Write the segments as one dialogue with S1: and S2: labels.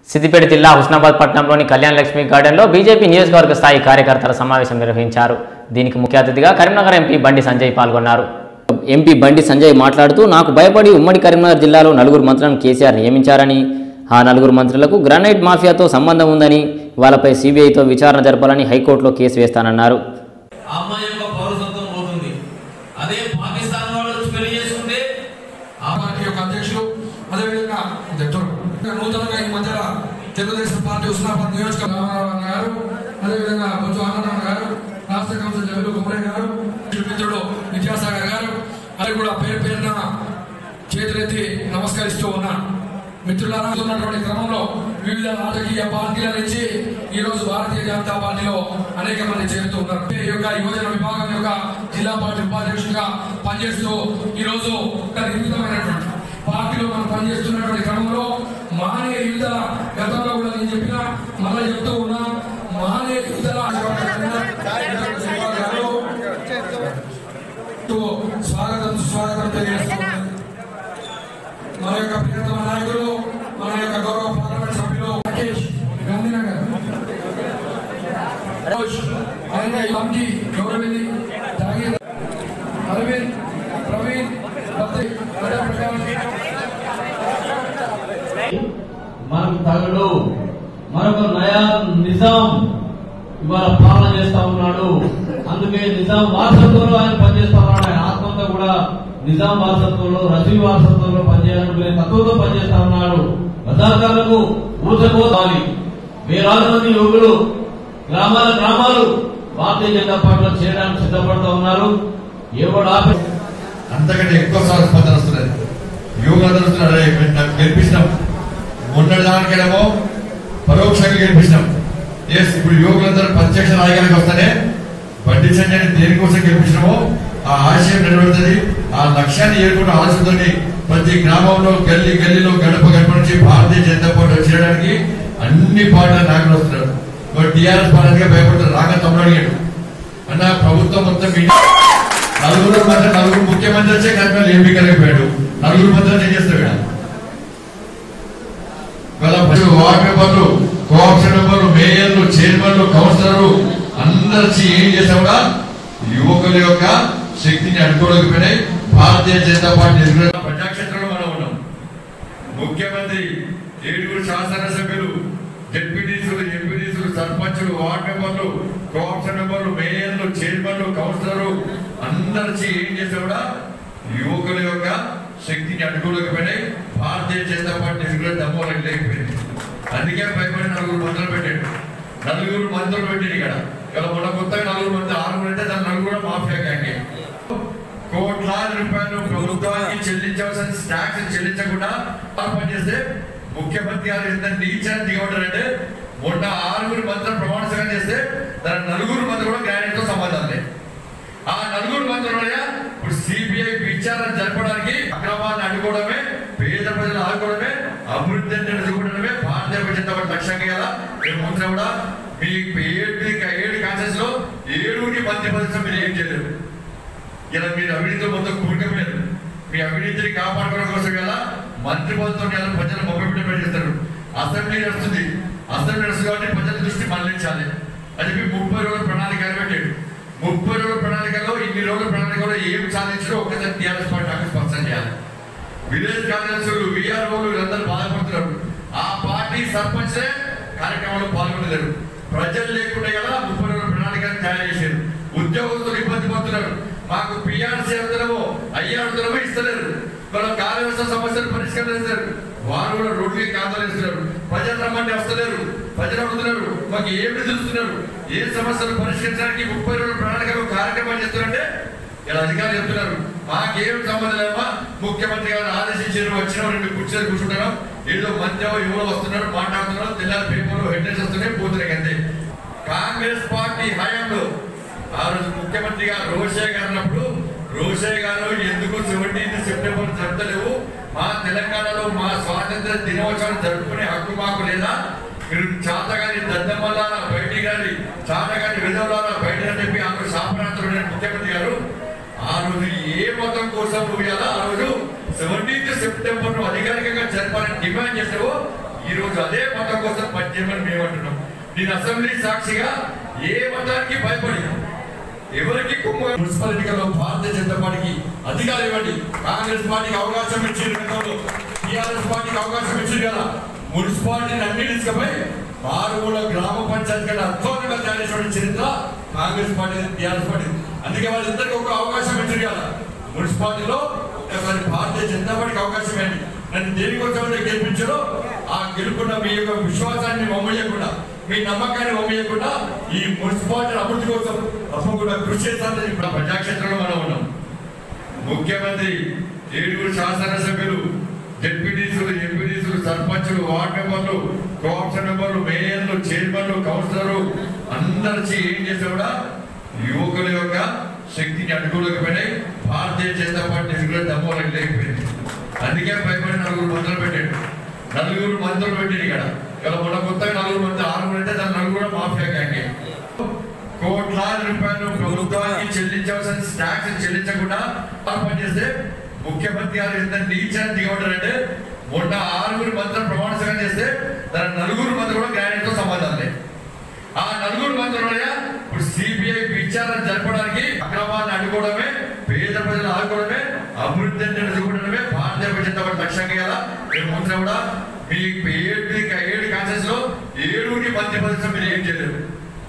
S1: సిద్దిపేట జిల్లా హుస్నాబాద్ పట్టణంలోని కళ్యాణ లక్ష్మి గార్డెన్లో బీజేపీ నియోజకవర్గ స్థాయి కార్యకర్తల సమావేశం నిర్వహించారు దీనికి ముఖ్య అతిథిగా కరీంనగర్ ఎంపీ బండి సంజయ్ పాల్గొన్నారు ఎంపీ బండి సంజయ్ మాట్లాడుతూ నాకు భయపడి ఉమ్మడి కరీంనగర్ జిల్లాలో నలుగురు మంత్రులను కేసీఆర్ నియమించారని ఆ నలుగురు మంత్రులకు గ్రానైట్ మాఫియాతో సంబంధం ఉందని వాళ్ళపై సీబీఐతో విచారణ జరపాలని హైకోర్టులో కేసు వేస్తానన్నారు
S2: ఆ అమ్మాయి యొక్క పౌరసత్వం పోతుంది అదే పాకిస్తాన్ వాళ్ళు వచ్చి పెళ్లి చేసుకుంటే
S3: ఆ పార్టీ యొక్క అధ్యక్షులు అదేవిధంగా అధ్యక్షుడు ఇంకా నూతనంగా ఈ మధ్యన తెలుగుదేశం పార్టీ ఉస్నాబాద్ నియోజకవర్గ రామారావు గారు అదేవిధంగా బొజ్జు ఆనందరావు గారు రాష్ట్ర కౌన్సిల్ సభ్యులు కుమరయ్య గారు మిత్రుడు విద్యాసాగర్ గారు అది కూడా పేరు పేరున చేతులెత్తి నమస్కరిస్తూ ఉన్నాను మిత్రులారా ఉన్నటువంటి క్రమంలో వివిధ రాజకీయ పార్టీల నుంచి ఈ రోజు భారతీయ జనతా పార్టీలో అనేక మంది చేరుతూ ఉన్నారు ఈ యొక్క యువజన విభాగం యొక్క జిల్లా పార్టీ ఉపాధ్యక్షుడిగా పనిచేస్తూ ఈ రోజు ఒక నిర్మితమైనటువంటి పార్టీలో మనం పనిచేస్తున్నటువంటి క్రమంలో మానే వివిధ గతంలో కూడా నేను చెప్పిన మళ్ళీ చెప్తూ ఉన్నా మానే వివిధ స్వాగతం స్వాగతం తెలియజేస్తున్నాను మన యొక్క ప్రియతమ నాయకులు మన యొక్క గౌరవ పార్లమెంట్ సభ్యులు రాకేష్ గాంధీనగర్ రోష్ అలాగే ఎంజీ గౌరవింది జాగీర్ అరవింద్ ప్రవీణ్ బత్తి ప్రజాప్రకాష్
S2: మనకు తగడు మరొక నయా నిజాం ఇవాళ పాలన చేస్తా ఉన్నాడు అందుకే నిజాం వారసత్వంలో ఆయన పనిచేస్తా ఉన్నాడు ఆయన ఆత్మంతా కూడా నిజాం వారసత్వంలో రజీ వారసత్వంలో పనిచేయాలనుకునే తత్వంతో పనిచేస్తా ఉన్నాడు రజాకారులకు ఊచకోవాలి వేలాది మంది యువకులు గ్రామాల గ్రామాలు భారతీయ జనతా పార్టీలో చేయడానికి సిద్ధపడుతూ ఉన్నారు ఎవడు ఆపే
S4: అంతకంటే ఎక్కువ సార్లు స్పందన వస్తున్నది యువకులందరూ వస్తున్నారు "అరే, మేము నాకు గెలిపించినాం మొన్నటి దానికేమో పరోక్షంగా గెలిపించినాం ఎస్ ఇప్పుడు యువకులందరూ ప్రత్యక్ష నాయకులకు వస్తేనే బండి సంజయ్ దేనికోసం గెలిపించినామో ఆ ఆశయం నెరవేరుతుంది ఆ లక్ష్యాన్ని ఏర్పడిన ఆలోచనతో ప్రతి గ్రామంలో గల్లీ గల్లీలో గడప గడప నుంచి భారతీయ జనతా పార్టీ చేయడానికి అన్ని పార్టీల నాయకులు వస్తున్నారు మరి టీఆర్ఎస్ పార్టీగా భయపడుతున్నారు రాగా తమ్ముడు అడిగాడు అన్న ప్రభుత్వం మొత్తం మీ నలుగురు మంత్రి నలుగురు ముఖ్యమంత్రి వచ్చే కనుక ఎంపీ కలిగిపోయాడు నలుగురు మంత్రులు ఏం చేస్తాడు ఈడ? ఇవాళ ప్రతి వార్డు మెంబర్లు కోఆప్షన్ మెంబర్లు మేయర్లు చైర్మన్లు కౌన్సిలర్లు అందరు వచ్చి ఏం చేసినా కూడా యువకుల యొక్క శక్తిని అడ్డుకోలేకపోయినాయి భారతీయ జనతా పార్టీ ఎదురు ప్రజాక్షేత్రంలో మనం ఉన్నాం ముఖ్యమంత్రి ఏడుగురు శాసనసభ్యులు డిప్యూటీసులు ఎంపీటీసులు సర్పంచులు వార్డు మెంబర్లు కోఆప్షన్ మెంబర్లు మేయర్లు చైర్మన్లు కౌన్సిలర్లు అందరు వచ్చి ఏం చేస్తే కూడా యువకుల యొక్క శక్తిని అడ్డుకోలేకపోయినాయి భారతీయ జనతా పార్టీ ఎదుగులో దమ్మోలకు లేకపోయింది అందుకే భయపడి నలుగురు మంత్రులు పెట్టాడు నలుగురు మంత్రులు పెట్టాడు ఇక్కడ ఇక్కడ మొన్న కొత్తగా నలుగురు మంది ఆరుగురు అంటే దాని నలుగురు కూడా మాఫియా గ్యాంగే కోట్లాది రూపాయలు ప్రభుత్వానికి చెల్లించవలసిన ట్యాక్స్ చెల్లించకుండా పనిచేస్తే ముఖ్యమంత్రి గారు ఎంత నీచాన్ని దిగబడ్డారంటే మొన్న ఆరుగురు మంత్రులు ప్రమాణ స్వీకారం చేస్తే దాని నలుగురు మంత్రులు కూడా గ్రానైట్ తో సంబంధం లేదు ఆ నలుగురు మంత్రులు ఇప్పుడు సిబిఐ విచారణ జరపడానికి అక్రమాన్ని అడ్డుకోవడమే పేద ప్రజలు ఆదుకోవడమే అభివృద్ధి అంటే చూడడమే భారతీయ జనతా పార్టీ లక్ష్యంగా కదా మీరు ముందు కూడా మీ ఏడు ఏడు కాన్సెస్ లో ఏడుగురి మంత్రి పదవి మీరు ఏం చేయలేరు ఇలా మీరు అవినీతితో మొత్తం కూరుకుపోయారు మీ అవినీతిని కాపాడుకోవడం కోసం కదా మంత్రి పదవితో ఇలా ప్రజలు మొబైల్ చేస్తారు అసెంబ్లీ నడుస్తుంది అసెంబ్లీ నడుస్తుంది కాబట్టి ప్రజల దృష్టి మళ్లించాలి అది మీ ముప్పై రోజుల ప్రణాళిక పెట్టాడు ముప్పై రోజుల ప్రణాళికలో ఇన్ని రోజుల ప్రణాళికలో ఏం సాధించారో ఒక్కసారి టీఆర్ఎస్ పార్టీ నాకు స్పష్టం చేయాలి విలేజ్ కార్యదర్శులు విఆర్ఓలు వీళ్ళందరూ బాధపడుతున్నారు ఆ పార్టీ సర్పంచే కార్యక్రమంలో పాల్గొనలేరు ప్రజలు లేకుండా కదా ముప్పై రోజుల ప్రణాళికను తయారు చేశారు ఉద్యోగస్తులు ఇబ్బంది పడుతున్నారు మాకు పిఆర్సీ అడుగుతున్నామో అయ్యా అడుగుతున్నామో ఇస్తలేరు మనం కార్యవ్యవస్థ సమస్యలు పరిష్కరిస్తారు వారు కూడా రోడ్లు ఖాతాలు ఇస్తున్నారు ప్రజలు రమ్మంటే వస్తలేరు ప్రజలు అడుగుతున్నారు మాకు ఏమి చూస్తున్నారు ఏ సమస్యలు పరిష్కరించడానికి ముప్పై రోజుల ప్రణాళికలు కార్యక్రమాలు చేస్తున్నారంటే ఇలా అధికారులు చెప్తున్నారు మాకేం సంబంధం లేవా ముఖ్యమంత్రి గారు ఆదేశించారు వచ్చిన రెండు కుర్చీలు కూర్చుంటున్నాం ఏదో మధ్య ఎవరో వస్తున్నారు మాట్లాడుతున్నారు తెల్లారి పేపర్లు హెడ్లైన్స్ వస్తున్నాయి పోతున్నాయి అంతే కాంగ్రెస్ పార్టీ హయాంలో ఆ రోజు ముఖ్యమంత్రి గారు రోషయ్య గారు అన్నప్పుడు రోషయ్య గారు ఎందుకు సెవెంటీన్త్ సెప్టెంబర్ జరపలేవు మా తెలంగాణలో మా స్వాతంత్ర దినోత్సవం జరుపుకునే హక్కు మాకు లేదా మీరు చాతగాని దద్దమ్మలారా బయటికి రండి చాతగాని విధవులారా బయట చెప్పి ఆ రోజు శాపనాథుడు ముఖ్యమంత్రి గారు ఆ రోజు ఏ మతం కోసం నువ్వు ఇలా ఆ రోజు సెవెంటీన్త్ సెప్టెంబర్ ను అధికారికంగా జరపాలని డిమాండ్ చేసావో ఈ రోజు అదే మతం కోసం పనిచేయమని మేము అంటున్నాం నేను అసెంబ్లీ సాక్షిగా ఏ మతానికి భయపడి ఎవరికి కుమ్మ మున్సిపల్ ఎన్నికల్లో భారతీయ జనతా పార్టీకి అధికారం ఇవ్వండి కాంగ్రెస్ పార్టీకి అవకాశం ఇచ్చింది గతంలో టీఆర్ఎస్ పార్టీకి అవకాశం ఇచ్చింది కదా మున్సిపాలిటీని అన్ని తీసుకుపోయి మారుమూల గ్రామ పంచాయతీ కన్నా అధ్వానంగా తయారు చేసిన చరిత్ర కాంగ్రెస్ పార్టీ టీఆర్ఎస్ పార్టీ అందుకే వాళ్ళిద్దరికి ఒక అవకాశం ఇచ్చింది కదా మున్సిపాలిటీలో ఒకసారి భారతీయ జనతా పార్టీకి అవకాశం ఇవ్వండి నన్ను దేనికోసం అయితే గెలిపించారో ఆ గెలుపున్న మీ యొక్క విశ్వాసాన్ని మమ్మయ్యకుండా మీ నమ్మకాన్ని మమ్మయ్యకుండా ఈ మున్సిపాలిటీ అభివృద్ధి కోసం తప్పకుండా కృషి చేస్తానని ఇప్పుడు ప్రజాక్షేత్రంలో మనం ఉన్నాం ముఖ్యమంత్రి ఏడుగురు శాసనసభ్యులు డిప్యూటీసులు ఎంపీటీసులు సర్పంచులు వార్డు మెంబర్లు కోఆప్షన్ మెంబర్లు మేయర్లు చైర్మన్లు కౌన్సిలర్లు అందరిచి ఏం చేస్తే కూడా యువకుల యొక్క శక్తిని అడ్డుకోలేకపోయినాయి భారతీయ జనతా పార్టీ ఎదుగులో దమ్మోలకు లేకపోయింది అందుకే భయపడి నలుగురు మంత్రులు పెట్టాడు నలుగురు మంత్రులు పెట్టింది ఇక్కడ ఇక్కడ మొన్న కొత్తగా నలుగురు మంది ఆరుగురు అంటే దాని నలుగురు కూడా మాఫియా గ్యాంగే కోట్లాది రూపాయలు ప్రభుత్వానికి చెల్లించవలసిన ట్యాక్స్ చెల్లించకుండా పనిచేస్తే ముఖ్యమంత్రి గారు ఎంత నీచాన్ని దిగబడ్డారంటే మొన్న ఆరుగురు మంత్రులు ప్రమాణ స్వీకారం చేస్తే దాని నలుగురు మంత్రులు కూడా గ్రాండ్ తో సంబంధం లేదు ఆ నలుగురు మంత్రులయ్యా ఇప్పుడు సిబిఐ విచారణ జరపడానికి అక్రమాన్ని అడ్డుకోవడమే పేద ప్రజలు ఆదుకోవడమే అభివృద్ధి అంటే చూడడమే భారతీయ జనతా పార్టీ లక్ష్యంగా కదా మేము ముందు కూడా మీ ఏడు ఏడు కాన్సెస్ లో ఏడుగురి మంత్రి పదవి మీరు ఏం చేయలేరు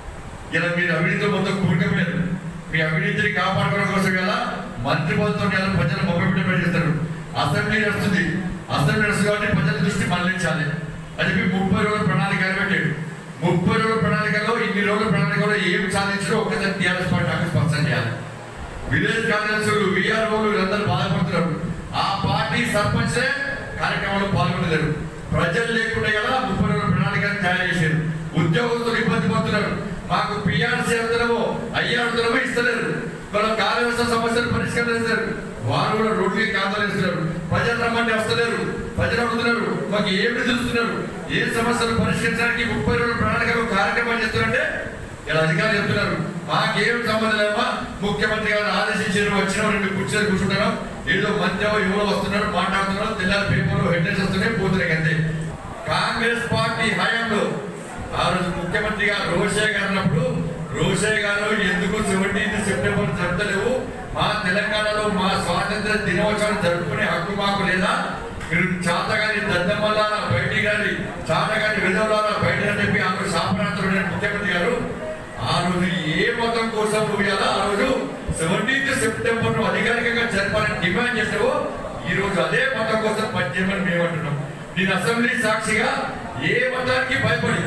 S4: ఇలా మీరు అవినీతితో మొత్తం కూరుకపోయారు మీ అవినీతిని కాపాడుకోవడం కోసం కదా మంత్రి పదవితో ఇలా ప్రజలు మొబైల్ చేస్తారు అసెంబ్లీ నడుస్తుంది అసెంబ్లీ నడుస్తుంది కాబట్టి ప్రజల దృష్టి మళ్లించాలి అని చెప్పి ముప్పై రోజుల ప్రణాళిక పెట్టాడు ముప్పై రోజుల ప్రణాళికలో ఇన్ని రోజుల ప్రణాళికలో ఏం సాధించారో ఒక్కసారి టీఆర్ఎస్ పార్టీ నాకు స్పష్టం చేయాలి విలేజ్ కాంగ్రెస్లు విఆర్ఓలు వీళ్ళందరూ బాధపడుతున్నారు ఆ పార్టీ సర్పంచే కార్యక్రమంలో పాల్గొనలేరు ప్రజలు లేకుండా కదా ముప్పై రోజుల ప్రణాళికను తయారు చేశారు ఉద్యోగస్తులు ఇబ్బంది పడుతున్నారు మాకు పిఆర్సీ అడుగుతున్నామో అయ్యా అడుగుతున్నామో ఇస్తలేరు మనం కార్యవ్యవస్థ సమస్యలు పరిష్కరిస్తారు వారు కూడా రోడ్లు ఖాతాలు ఇస్తున్నారు ప్రజలు రమ్మంటే వస్తలేరు ప్రజలు అడుగుతున్నారు మాకు ఏమి చూస్తున్నారు ఏ సమస్యలు పరిష్కరించడానికి ముప్పై రోజుల ప్రణాళికలు కార్యక్రమాలు చేస్తున్నారంటే ఇలా అధికారులు చెప్తున్నారు మాకేం సంబంధం లేవా ముఖ్యమంత్రి గారు ఆదేశించారు వచ్చిన రెండు కుర్చీలు కూర్చుంటారు ఏదో మధ్య ఎవరో వస్తున్నారు మాట్లాడుతున్నారు తెల్లారి పేపర్లు హెడ్లైన్స్ వస్తున్నాయి పోతున్నాయి అంతే కాంగ్రెస్ పార్టీ హయాంలో ఆ రోజు ముఖ్యమంత్రి గారు రోషయ్య గారు అన్నప్పుడు రోషయ్య గారు ఎందుకు సెవెంటీన్త్ సెప్టెంబర్ జరపలేవు మా తెలంగాణలో మా స్వాతంత్ర దినోత్సవం జరుపుకునే హక్కు మాకు లేదా మీరు చాతగాని దద్దమ్మలారా బయటికి రండి చాతగాని విధవులారా బయట అని చెప్పి ఆ రోజు శాపనాంతరుడైన ముఖ్యమంత్రి గారు ఆ రోజు ఏ మతం కోసం నువ్వు ఇలా ఆ రోజు సెవెంటీన్త్ సెప్టెంబర్ ను అధికారికంగా జరపాలని డిమాండ్ చేసావో ఈ రోజు అదే మతం కోసం పనిచేయమని మేము అంటున్నాం నేను అసెంబ్లీ సాక్షిగా ఏ మతానికి భయపడి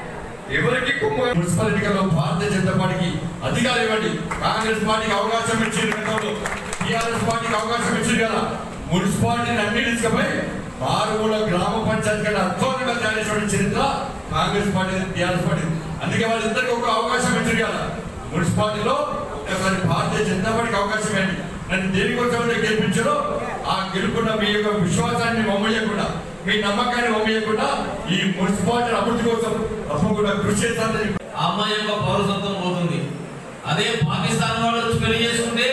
S4: ఎవరికి కుమ్మ మున్సిపల్ ఎన్నికల్లో భారతీయ జనతా పార్టీకి అధికారం ఇవ్వండి కాంగ్రెస్ పార్టీకి అవకాశం ఇచ్చింది గతంలో టీఆర్ఎస్ పార్టీకి అవకాశం ఇచ్చింది కదా మున్సిపాలిటీని అన్ని తీసుకుపోయి మారుమూల గ్రామ పంచాయతీ కన్నా అధ్వానంగా తయారు చేసిన చరిత్ర కాంగ్రెస్ పార్టీ టీఆర్ఎస్ పార్టీ అందుకే వాళ్ళిద్దరికి ఒక అవకాశం ఇచ్చింది కదా మున్సిపాలిటీలో ఒకసారి భారతీయ జనతా పార్టీకి అవకాశం ఇవ్వండి నన్ను దేనికోసం అయితే గెలిపించారో ఆ గెలుపున్న మీ యొక్క విశ్వాసాన్ని మమ్మయ్యకుండా మీ నమ్మకాన్ని మమ్మయ్యకుండా ఈ మున్సిపాలిటీ అభివృద్ధి కోసం తప్పకుండా కృషి చేస్తానని
S2: ఆ అమ్మాయి యొక్క పౌరసత్వం పోతుంది అదే పాకిస్తాన్ వాళ్ళు వచ్చి పెళ్లి చేసుకుంటే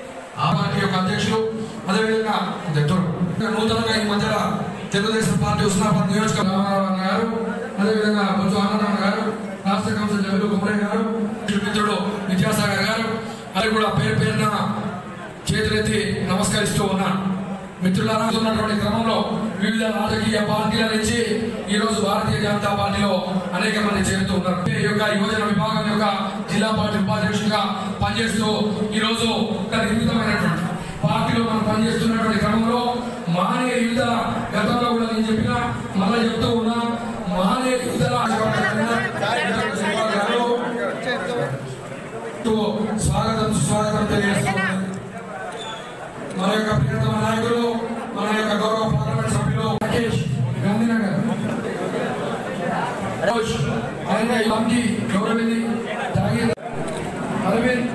S3: ఆ పార్టీ యొక్క అధ్యక్షులు అదేవిధంగా దత్తూరు నూతనంగా ఈ మధ్యలో తెలుగుదేశం పార్టీ ఉస్నాబాద్ నియోజకవర్గ రామారావు గారు అదేవిధంగా బొజ్జు ఆనందరావు గారు రాష్ట్ర కౌన్సిల్ సభ్యులు కుమరయ్య గారు మిత్రుడు విద్యాసాగర్ గారు అది కూడా పేరు పేరున చేతులెత్తి నమస్కరిస్తూ ఉన్నాను మిత్రులారా ఉన్నటువంటి క్రమంలో వివిధ రాజకీయ పార్టీల నుంచి ఈ రోజు భారతీయ జనతా పార్టీలో అనేక మంది చేరుతూ ఉన్నారు ఈ యొక్క యువజన విభాగం యొక్క జిల్లా పార్టీ ఉపాధ్యక్షుడిగా పనిచేస్తూ ఈ రోజు ఒక నిర్మితమైనటువంటి పార్టీలో మనం పనిచేస్తున్నటువంటి క్రమంలో మానే వివిధ గతంలో కూడా నేను చెప్పిన మళ్ళీ చెప్తూ ఉన్నా మానే వివిధ స్వాగతం సుస్వాగతం తెలియజేస్తున్నాను మన యొక్క ప్రియతమ నాయకులు మన యొక్క గౌరవ పార్లమెంట్ సభ్యులు రాకేష్ గాంధీనగర్ రోజు అలాగే ఈ కమిటీ గౌరవింది జాగీర్ అరవింద్